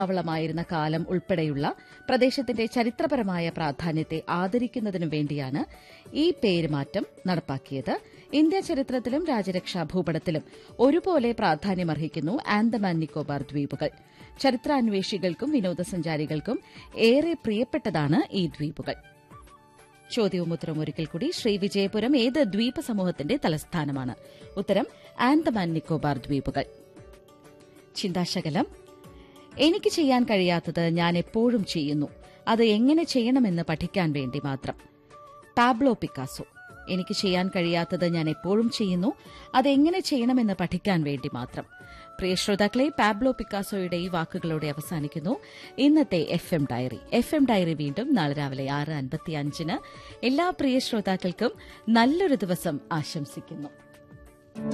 താവളമായിരുന്ന കാലം ഉൾപ്പെടെയുള്ള പ്രദേശത്തിന്റെ ചരിത്രപരമായ പ്രാധാന്യത്തെ ആദരിക്കുന്നതിനു വേണ്ടിയാണ് ഈ പേരുമാറ്റം നടപ്പാക്കിയത് ഇന്ത്യ ചരിത്രത്തിലും രാജ്യരക്ഷാ ഭൂപടത്തിലും ഒരുപോലെ പ്രാധാന്യമർഹിക്കുന്നു ആൻഡമാൻ നിക്കോബാർ ദ്വീപുകൾ ചരിത്രാന്വേഷികൾക്കും വിനോദസഞ്ചാരികൾക്കും ഏറെ പ്രിയപ്പെട്ടതാണ് ഈ ദ്വീപുകൾ ചോദ്യവും ഉത്തരവും ഒരിക്കൽ കൂടി ശ്രീ വിജയപുരം ഏത് ദ്വീപ സമൂഹത്തിന്റെ തലസ്ഥാനമാണ് ഉത്തരം ആൻഡമാൻ നിക്കോബാർ ദ്വീപുകൾ ചിന്താശകലം എനിക്ക് ചെയ്യാൻ കഴിയാത്തത് ഞാൻ എപ്പോഴും ചെയ്യുന്നു അത് എങ്ങനെ ചെയ്യണമെന്ന് പഠിക്കാൻ വേണ്ടി മാത്രം പാബ്ലോ പിക്കാസോ എനിക്ക് ചെയ്യാൻ കഴിയാത്തത് ഞാൻ എപ്പോഴും ചെയ്യുന്നു അത് എങ്ങനെ ചെയ്യണമെന്ന് പഠിക്കാൻ വേണ്ടി മാത്രം പ്രിയ ശ്രോതാക്കളെ പാബ്ലോ പിക്കാസോയുടെ ഈ വാക്കുകളോടെ അവസാനിക്കുന്നു ഇന്നത്തെ F M diary F M diary വീണ്ടും നാളെ രാവിലെ ആറ് അൻപത്തി അഞ്ചിന് എല്ലാ പ്രിയ ശ്രോതാക്കൾക്കും നല്ലൊരു ദിവസം ആശംസിക്കുന്നു